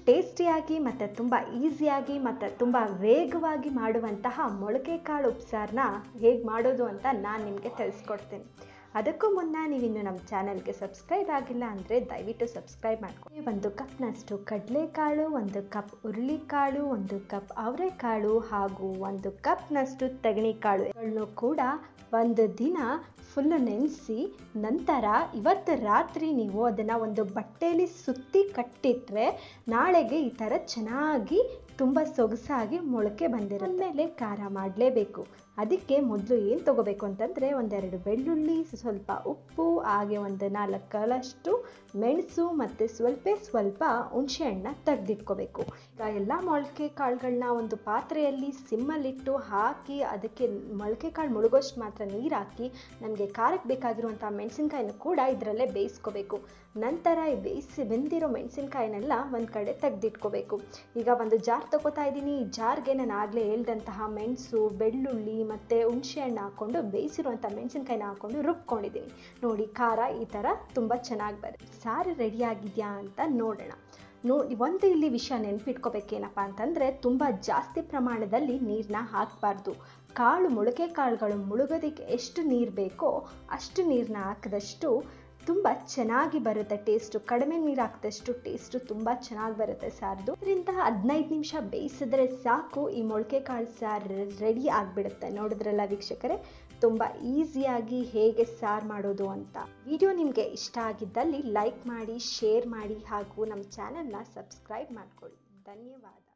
ಟೇಸ್ಟಿಯಾಗಿ ಮತ್ತು ತುಂಬ ಈಸಿಯಾಗಿ ಮತ್ತು ತುಂಬ ವೇಗವಾಗಿ ಮಾಡುವಂತಹ ಮೊಳಕೆ ಕಾಳು ಉಪ್ಸಾರನ್ನ ಹೇಗೆ ಮಾಡೋದು ಅಂತ ನಾನು ನಿಮಗೆ ತಿಳಿಸ್ಕೊಡ್ತೀನಿ ಅದಕ್ಕೂ ಮುನ್ನ ನೀವಿನ್ನು ನಮ್ಮ ಚಾನಲ್ಗೆ ಸಬ್ಸ್ಕ್ರೈಬ್ ಆಗಿಲ್ಲ ಅಂದರೆ ದಯವಿಟ್ಟು ಸಬ್ಸ್ಕ್ರೈಬ್ ಮಾಡ್ಕೊಳ್ಳಿ ಒಂದು ಕಪ್ನಷ್ಟು ಕಡಲೆಕಾಳು ಒಂದು ಕಪ್ ಹುರುಳಿಕಾಳು ಒಂದು ಕಪ್ ಅವರೆಕಾಳು ಹಾಗೂ ಒಂದು ಕಪ್ನಷ್ಟು ತೆಗಣಿಕಾಳು ಇವುಗಳನ್ನು ಕೂಡ ಒಂದು ದಿನ ಫುಲ್ಲು ನೆನೆಸಿ ನಂತರ ಇವತ್ತು ರಾತ್ರಿ ನೀವು ಅದನ್ನು ಒಂದು ಬಟ್ಟೆಯಲ್ಲಿ ಸುತ್ತಿ ಕಟ್ಟಿಟ್ರೆ ನಾಳೆಗೆ ಈ ಥರ ಚೆನ್ನಾಗಿ ತುಂಬ ಸೊಗಸಾಗಿ ಮೊಳಕೆ ಬಂದಿರುತ್ತೆ ಮೇಲೆ ಖಾರ ಮಾಡಲೇಬೇಕು ಅದಕ್ಕೆ ಮೊದಲು ಏನು ತೊಗೋಬೇಕು ಅಂತಂದರೆ ಒಂದೆರಡು ಬೆಳ್ಳುಳ್ಳಿ ಸ್ವಲ್ಪ ಉಪ್ಪು ಹಾಗೆ ಒಂದು ನಾಲ್ಕು ಕಾಳಷ್ಟು ಮೆಣಸು ಮತ್ತು ಸ್ವಲ್ಪ ಸ್ವಲ್ಪ ಹುಣಸೆಹಣ್ಣ ತೆಗೆದಿಟ್ಕೋಬೇಕು ಈಗ ಎಲ್ಲ ಮೊಳಕೆ ಕಾಳುಗಳನ್ನ ಒಂದು ಪಾತ್ರೆಯಲ್ಲಿ ಸಿಮ್ಮಲ್ಲಿಟ್ಟು ಹಾಕಿ ಅದಕ್ಕೆ ಮೊಳಕೆ ಕಾಳು ಮುಳುಗೋಷ್ಟು ಮಾತ್ರ ನೀರು ಹಾಕಿ ನಮಗೆ ಖಾರಕ್ಕೆ ಬೇಕಾಗಿರುವಂಥ ಮೆಣಸಿನ್ಕಾಯಿನ ಕೂಡ ಇದರಲ್ಲೇ ಬೇಯಿಸ್ಕೋಬೇಕು ನಂತರ ಈ ಬೇಯಿಸಿ ಬೆಂದಿರೋ ಮೆಣಸಿನ್ಕಾಯಿನೆಲ್ಲ ಒಂದು ಕಡೆ ತೆಗೆದಿಟ್ಕೋಬೇಕು ಈಗ ಒಂದು ಜಾರ್ ತಗೋತಾ ಇದ್ದೀನಿ ಈ ಜಾರ್ಗೆ ನಾನು ಆಗಲೇ ಹೇಳ್ದಂತಹ ಮೆಣಸು ಬೆಳ್ಳುಳ್ಳಿ ಮತ್ತು ಹುಣಸೆ ಹಣ್ಣು ಹಾಕ್ಕೊಂಡು ಬೇಯಿಸಿರುವಂಥ ಮೆಣಸಿನ್ಕಾಯಿನ ಹಾಕ್ಕೊಂಡು ರುಬ್ಕೊಂಡಿದ್ದೀನಿ ನೋಡಿ ಖಾರ ಈ ಥರ ತುಂಬ ಚೆನ್ನಾಗಿ ಬರುತ್ತೆ ಸಾರು ರೆಡಿಯಾಗಿದೆಯಾ ಅಂತ ನೋಡೋಣ ನೋ ಒಂದು ಇಲ್ಲಿ ವಿಷಯ ನೆನ್ಪಿಟ್ಕೋಬೇಕೇನಪ್ಪ ಅಂತಂದರೆ ತುಂಬ ಜಾಸ್ತಿ ಪ್ರಮಾಣದಲ್ಲಿ ನೀರನ್ನ ಹಾಕಬಾರ್ದು ಕಾಳು ಮೊಳಕೆ ಕಾಳುಗಳು ಮುಳುಗೋದಕ್ಕೆ ಎಷ್ಟು ನೀರು ಬೇಕೋ ಅಷ್ಟು ನೀರನ್ನ ಹಾಕಿದಷ್ಟು ತುಂಬ ಚೆನ್ನಾಗಿ ಬರುತ್ತೆ ಟೇಸ್ಟು ಕಡಿಮೆ ನೀರು ಹಾಕಿದಷ್ಟು ಟೇಸ್ಟು ತುಂಬ ಚೆನ್ನಾಗಿ ಬರುತ್ತೆ ಸಾರ್ದು ಅದರಿಂದ ಹದಿನೈದು ನಿಮಿಷ ಬೇಯಿಸಿದ್ರೆ ಸಾಕು ಈ ಮೊಳಕೆ ಕಾಳು ಸಾರು ರೆಡಿ ಆಗಿಬಿಡುತ್ತೆ ನೋಡಿದ್ರಲ್ಲ ವೀಕ್ಷಕರೇ ತುಂಬ ಈಸಿಯಾಗಿ ಹೇಗೆ ಸಾರು ಮಾಡೋದು ಅಂತ ವಿಡಿಯೋ ನಿಮಗೆ ಇಷ್ಟ ಆಗಿದ್ದಲ್ಲಿ ಲೈಕ್ ಮಾಡಿ ಶೇರ್ ಮಾಡಿ ಹಾಗೂ ನಮ್ಮ ಚಾನಲ್ನ ಸಬ್ಸ್ಕ್ರೈಬ್ ಮಾಡ್ಕೊಳ್ಳಿ ಧನ್ಯವಾದ